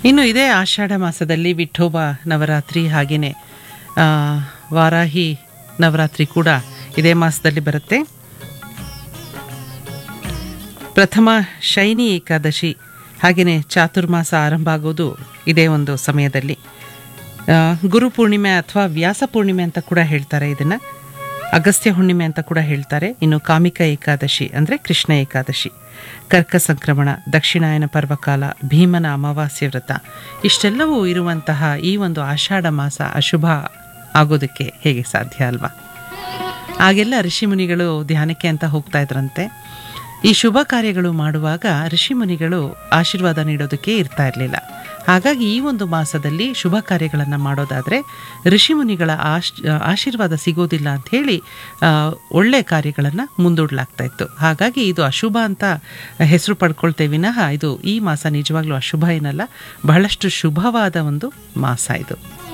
ಇನ್ನು ಇದೇ ಆಷಾಢ ಮಾಸದಲ್ಲಿ ವಿಠೋಬ ನವರಾತ್ರಿ ಹಾಗೆಯೇ ಆ, ವಾರಾಹಿ ನವರಾತ್ರಿ ಕೂಡ ಇದೇ ಮಾಸದಲ್ಲಿ ಬರುತ್ತೆ ಪ್ರಥಮ ಶೈನಿ ಏಕಾದಶಿ ಹಾಗೆಯೇ ಚಾತುರ್ಮಾಸ ಆರಂಭ ಆಗೋದು ಇದೇ ಒಂದು ಸಮಯದಲ್ಲಿ ಆ, ಗುರು ಪೂರ್ಣಿಮೆ ಅಥವಾ ವ್ಯಾಸ ಪೂರ್ಣಿಮೆ ಅಂತ ಕೂಡ ಹೇಳ್ತಾರೆ ಇದನ್ನು ಅಗಸ್ತ್ಯ ಹುಣ್ಣಿಮೆ ಅಂತ ಕೂಡ ಹೇಳ್ತಾರೆ ಇನ್ನು ಕಾಮಿಕ ಏಕಾದಶಿ ಅಂದರೆ ಕೃಷ್ಣ ಏಕಾದಶಿ ಕರ್ಕ ಸಂಕ್ರಮಣ ದಕ್ಷಿಣಾಯನ ಪರ್ವಕಾಲ ಭೀಮನ ಅಮಾವಾಸ್ಯ ವ್ರತ ಇಷ್ಟೆಲ್ಲವೂ ಇರುವಂತಹ ಈ ಒಂದು ಆಷಾಢ ಮಾಸ ಅಶುಭ ಆಗೋದಕ್ಕೆ ಹೇಗೆ ಸಾಧ್ಯ ಅಲ್ವಾ ಆಗೆಲ್ಲ ಋಷಿಮುನಿಗಳು ಧ್ಯಾನಕ್ಕೆ ಅಂತ ಹೋಗ್ತಾ ಇದ್ರಂತೆ ಈ ಶುಭ ಕಾರ್ಯಗಳು ಮಾಡುವಾಗ ಋಷಿಮುನಿಗಳು ಆಶೀರ್ವಾದ ನೀಡೋದಕ್ಕೆ ಇರ್ತಾ ಇರಲಿಲ್ಲ ಹಾಗಾಗಿ ಈ ಒಂದು ಮಾಸದಲ್ಲಿ ಶುಭ ಕಾರ್ಯಗಳನ್ನು ಮಾಡೋದಾದರೆ ಋಷಿಮುನಿಗಳ ಆಶ್ ಆಶೀರ್ವಾದ ಸಿಗೋದಿಲ್ಲ ಅಂತ ಹೇಳಿ ಆ, ಒಳ್ಳೆ ಕಾರ್ಯಗಳನ್ನು ಮುಂದೂಡಲಾಗ್ತಾ ಇತ್ತು ಹಾಗಾಗಿ ಇದು ಅಶುಭ ಅಂತ ಹೆಸರು ಪಡ್ಕೊಳ್ತೇವೆ ವಿನಃ ಇದು ಈ ಮಾಸ ನಿಜವಾಗ್ಲೂ ಅಶುಭ ಏನಲ್ಲ ಬಹಳಷ್ಟು ಶುಭವಾದ ಒಂದು ಮಾಸ ಇದು